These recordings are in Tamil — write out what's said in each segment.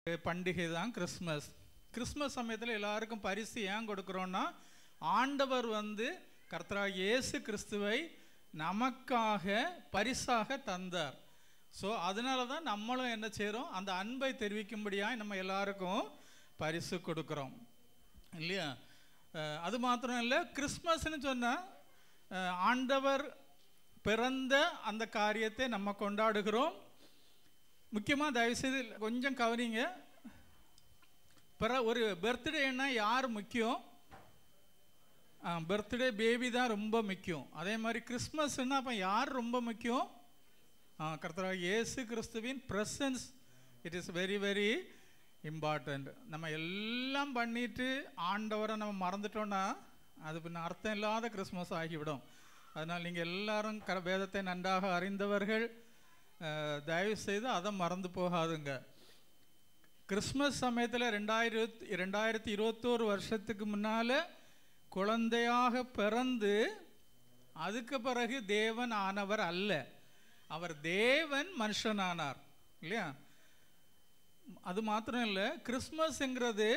பண்டிகை தான் கிறிஸ்மஸ் கிறிஸ்மஸ் சமயத்தில் எல்லாருக்கும் பரிசு ஏன் கொடுக்குறோன்னா ஆண்டவர் வந்து கர்த்தராக இயேசு கிறிஸ்துவை நமக்காக பரிசாக தந்தார் ஸோ அதனால தான் நம்மளும் என்ன செய்கிறோம் அந்த அன்பை தெரிவிக்கும்படியாக நம்ம எல்லாருக்கும் பரிசு கொடுக்குறோம் இல்லையா அஹ் அது மாத்திரம் இல்லை கிறிஸ்மஸ்னு சொன்னால் ஆண்டவர் பிறந்த அந்த காரியத்தை நம்ம கொண்டாடுகிறோம் முக்கியமாக தயவுசெய்து கொஞ்சம் கவனிங்க பிற ஒரு பர்த்டேன்னா யார் முக்கியம் பர்த்டே பேபி தான் ரொம்ப முக்கியம் அதே மாதிரி கிறிஸ்மஸ்ன்னா அப்போ யார் ரொம்ப முக்கியம் கர்த்தராக இயேசு கிறிஸ்துவின் presence it is very very important நம்ம எல்லாம் பண்ணிட்டு ஆண்டவரை நம்ம மறந்துட்டோம்னா அது பின்ன அர்த்தம் இல்லாத கிறிஸ்மஸ் ஆகிவிடும் அதனால் நீங்கள் எல்லாரும் க வேதத்தை நன்றாக அறிந்தவர்கள் அஹ், தயவு செய்து அதை மறந்து போகாதுங்க கிறிஸ்மஸ் சமயத்தில் ரெண்டாயிரத்தி ரெண்டாயிரத்தி இருபத்தோரு வருஷத்துக்கு முன்னால் குழந்தையாக பிறந்து அதுக்கு பிறகு தேவன் ஆனவர் அல்ல அவர் தேவன் மனுஷனானார் இல்லையா அது மாத்திரம் இல்லை கிறிஸ்மஸ்ங்கிறது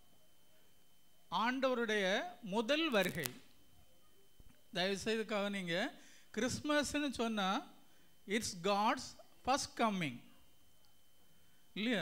ஆண்டவருடைய முதல் வருகை தயவுசெய்து கவனிங்க கிறிஸ்மஸ்ன்னு சொன்னால் இட்ஸ் காட்ஸ் ஃபஸ்ட் கம்மிங் இல்லையா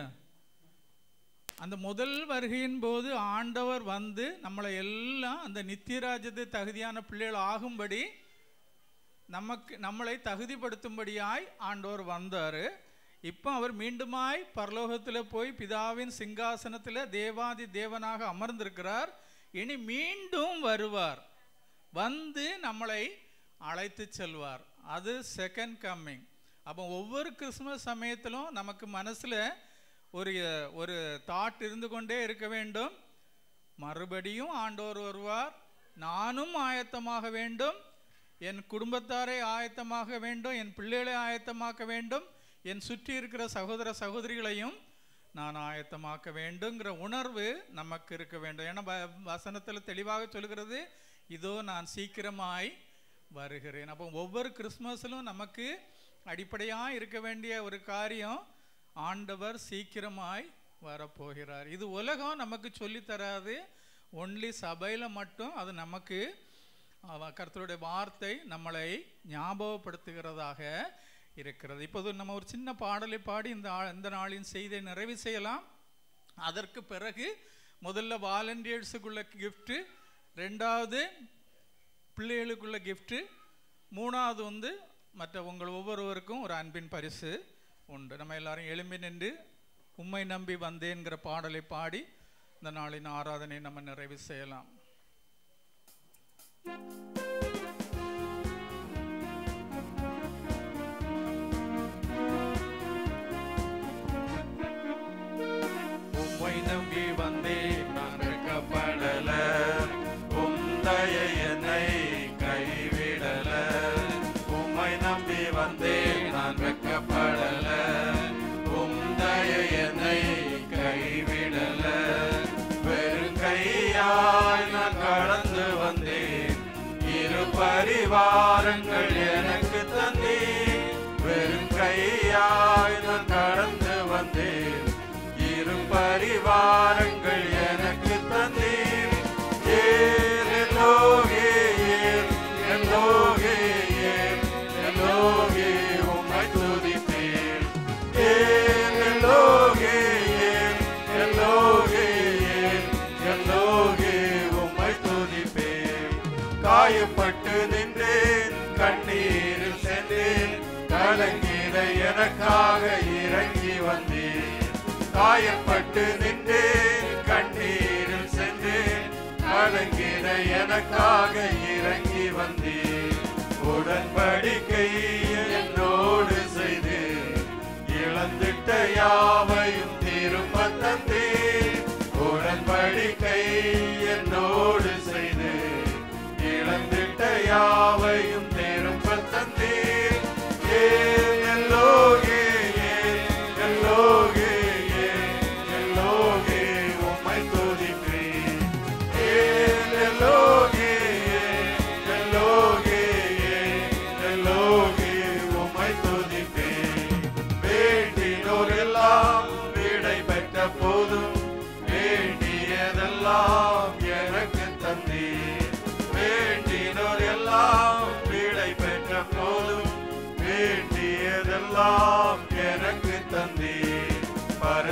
அந்த முதல் வருகையின் போது ஆண்டவர் வந்து நம்மளை எல்லாம் அந்த நித்தியராஜ்யத்தை தகுதியான பிள்ளைகள் ஆகும்படி நமக்கு நம்மளை தகுதிப்படுத்தும்படியாய் ஆண்டவர் வந்தார் இப்போ அவர் மீண்டுமாய் பரலோகத்தில் போய் பிதாவின் சிங்காசனத்தில் தேவாதி தேவனாக அமர்ந்திருக்கிறார் இனி மீண்டும் வருவார் வந்து நம்மளை அழைத்து செல்வார் அது செகண்ட் கம்மிங் அப்போ ஒவ்வொரு கிறிஸ்மஸ் சமயத்திலும் நமக்கு மனசில் ஒரு ஒரு தாட் இருந்து கொண்டே இருக்க வேண்டும் மறுபடியும் ஆண்டவர் வருவார் நானும் ஆயத்தமாக வேண்டும் என் குடும்பத்தாரை ஆயத்தமாக வேண்டும் என் பிள்ளைகளை ஆயத்தமாக்க வேண்டும் என் சுற்றி இருக்கிற சகோதர சகோதரிகளையும் நான் ஆயத்தமாக்க வேண்டுங்கிற உணர்வு நமக்கு இருக்க வேண்டும் ஏன்னா வ- வசனத்தில் தெளிவாக சொல்கிறது இதோ நான் சீக்கிரமாய் வருகிறேன் அப்போ ஒவ்வொரு கிறிஸ்மஸிலும் நமக்கு அடிப்படையாக இருக்க வேண்டிய ஒரு காரியம் ஆண்டவர் சீக்கிரமாய் வரப்போகிறார் இது உலகம் நமக்கு சொல்லித் தராது ஒன்லி சபையில் மட்டும் அது நமக்கு அவ- கர்த்தருடைய வார்த்தை நம்மளை ஞாபகப்படுத்துகிறதாக இருக்கிறது இப்போது நம்ம ஒரு சின்ன பாடலை பாடி இந்த ஆ- இந்த நாளின் செய்தியை நிறைவு செய்யலாம் அதற்கு பிறகு முதல்ல வாலண்டியர்ஸுக்குள்ள கிஃப்ட்டு ரெண்டாவது பிள்ளைகளுக்குள்ள கிஃப்ட்டு மூணாவது வந்து மற்ற உங்கள் ஒவ்வொருவருக்கும் ஒரு அன்பின் பரிசு உண்டு நம்ம எல்லாரும் எழும்பி நின்று உம்மை நம்பி வந்தேன்கிற பாடலை பாடி இந்த நாளின் ஆராதனை நம்ம நிறைவு செய்யலாம் உம்மை நம்பி வந்தேன் நான் வெட்கப்படல உந்தைய என்னை கைவிடல உம்மை நம்பி வந்தேன் நான் வெட்கப்படல உந்தைய என்னை கைவிடல வெறும் கையாய் நான் கடந்து வந்தேன் இரு பரிவாரங்கள் எனக்கு தந்தேன் வெறும் கையாய் நான் கடந்து வந்தேன் இரு பரிவாரங்கள் எனக்கு தந்தீர் ஏர் எல்லோகே ஏர் எல்லோகே ஏர் எல்லோகே உம்மை துதிப்பேன் ஏர் எல்லோகே ஏர் எல்லோகே ஏர் எல்லோகே உம்மை துதிப்பேன் காயப்பட்டு நின்றேன் கண்ணீரில் சென்றேன் கலங்கிட எனக்காக இறங்கி வந்தேன் காயப்பட்டு நின்றேன் கண்ணீரில் சென்றேன் கலங்கிட எனக்காக இறங்கி வந்தேன் உடன்படிக்கை என்னோடு செய்து இழந்திட்ட யாவையும் திரும்ப தந்தேன் உடன்படிக்கை என்னோடு செய்து இழந்திட்ட யாவையும் திரும்ப தந்தீர் ஏன் எல்லோகே ஏன் எல்லோகே ஏன் எல்லோகே உம்மை துதிப்பேன் ஏன் எல்லோகே ஏன் எல்லோகே ஏன் எல்லோகே உம்மை துதிப்பேன் வேண்டினோர் எல்லாம்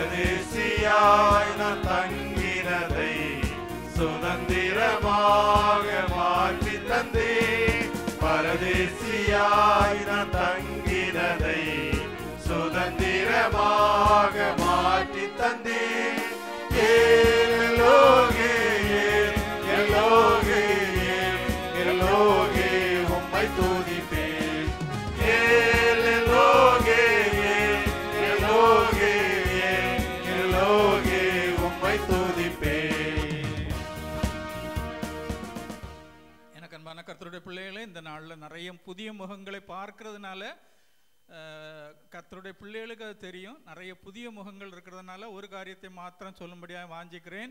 பரதேசியாய் நான் தங்கினதை சுதந்திரமாக மாற்றி தந்தே பரதேசியாய் நான் தங்கினதை சுதந்திரமாக மாற்றி தந்தே எல்லோகே எல்லோகே எல்லோகே உம்மை துதிப்பேன் எல்லோகே எல்லோகே எல்லோகே உம்மை துதிப்பேன் எனக்கு அன்பான கர்த்தருடைய பிள்ளைகளே இந்த நாளில் நிறைய புதிய முகங்களை பார்க்கறதுனால அஹ், கர்த்தருடைய பிள்ளைகளுக்கு அது தெரியும் நிறைய புதிய முகங்கள் இருக்கிறதுனால ஒரு காரியத்தை மாத்திரம் சொல்லும்படியாக வாஞ்சிக்கிறேன்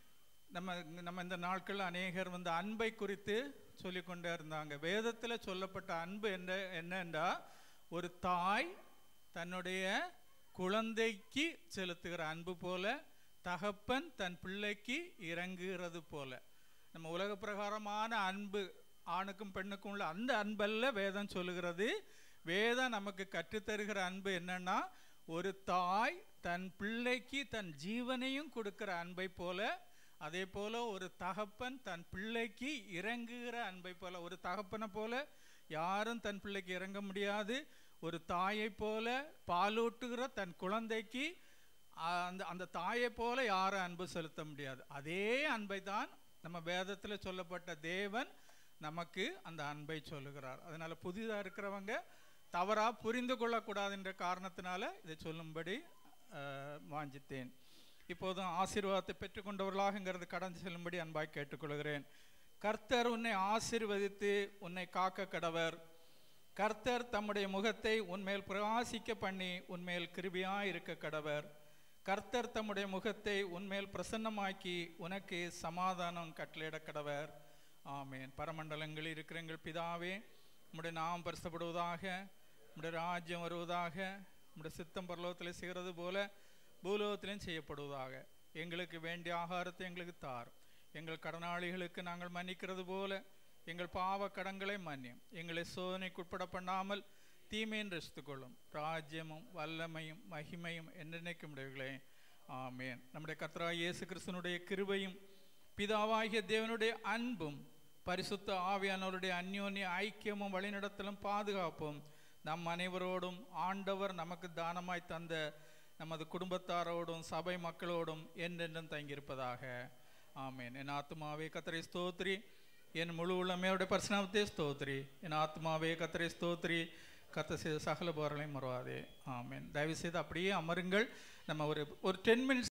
நம்ம நம்ம இந்த நாட்கள் அநேகர் வந்து அன்பை குறித்து சொல்லிக்கொண்டே இருந்தாங்க வேதத்தில் சொல்லப்பட்ட அன்பு என்ன என்னண்டா ஒரு தாய் தன்னுடைய குழந்தைக்கு செலுத்துகிற அன்பு போல தகப்பன் தன் பிள்ளைக்கு இறங்குகிறது போல நம்ம உலக பிரகாரமான அன்பு ஆணுக்கும் பெண்ணுக்கும் உள்ள அந்த அன்பல்ல வேதம் சொல்லுகிறது வேதம் நமக்கு கற்றுத்தருகிற அன்பு என்னன்னா ஒரு தாய் தன் பிள்ளைக்கு தன் ஜீவனையும் கொடுக்கிற அன்பை போல அதே போல ஒரு தகப்பன் தன் பிள்ளைக்கு இறங்குகிற அன்பை போல ஒரு தகப்பனை போல யாரும் தன் பிள்ளைக்கு இறங்க முடியாது ஒரு தாயை போல பாலூட்டுகிற தன் குழந்தைக்கு ஆஹ், அந்த அந்த தாயை போல யாரும் அன்பு செலுத்த முடியாது அதே அன்பை தான் நம்ம வேதத்தில் சொல்லப்பட்ட தேவன் நமக்கு அந்த அன்பை சொல்லுகிறார் அதனால புதிதாக இருக்கிறவங்க தவறா புரிந்து கொள்ளக்கூடாது என்ற காரணத்தினால இதை சொல்லும்படி ஆஹ், வாஞ்சித்தேன் இப்போதும் ஆசீர்வாதத்தை பெற்றுக்கொண்டவர்களாகங்கிறது கடந்து செல்லும்படி அன்பாய் கேட்டுக்கொள்கிறேன் கர்த்தர் உன்னை ஆசீர்வதித்து உன்னை காக்க கடவர் கர்த்தர் தம்முடைய முகத்தை உன்மேல் பிரகாசிக்க பண்ணி உன்மேல் கிருபியாய் இருக்க கடவர் கர்த்தர் தம்முடைய முகத்தை உன்மேல் பிரசன்னமாக்கி உனக்கு சமாதானம் கட்டளையிட கடவர் ஆமேன் பரமண்டலங்களில் இருக்கிற எங்கள் பிதாவே உம்முடைய நாம் பரிசப்படுவதாக உம்முடைய ராஜ்யம் வருவதாக உம்முடைய சித்தம் பரலோகத்தில் செய்கிறது போல பூலோகத்திலும் செய்யப்படுவதாக எங்களுக்கு வேண்டிய ஆகாரத்தை எங்களுக்கு தார் எங்கள் கடனாளிகளுக்கு நாங்கள் மன்னிக்கிறது போல எங்கள் பாவ கடன்களை மன்னியும் எங்களை சோதனைக்குட்பட பண்ணாமல் தீமையின் ரசித்துக்கொள்ளும் ராஜ்யமும் வல்லமையும் மகிமையும் என்றென்னைக்கும் உடையவர்களே ஆமேன் நம்முடைய கர்த்தராகிய இயேசு கிறிஸ்தனுடைய கிருபையும் பிதாவாகிய தேவனுடைய அன்பும் பரிசுத்த ஆவியானவருடைய அந்யோன்ய ஐக்கியமும் வழிநடத்தலும் பாதுகாப்பும் நம் அனைவரோடும் ஆண்டவர் நமக்கு தானமாய் தந்த நமது குடும்பத்தாரோடும் சபை மக்களோடும் என்றென்றும் தங்கியிருப்பதாக ஆமேன் என் ஆத்மாவே கத்தரை ஸ்தோத்ரி என் முழு உள்ளமையோட பரிசுநாமத்தை ஸ்தோத்ரி என் ஆத்மாவே கத்தரை ஸ்தோத்ரி கத்த செய்த சகல போரலையும் மறவாதே ஆமேன் தயவு செய்து அப்படியே அமருங்கள் நம்ம ஒரு ஒரு டென் மினிட்ஸ்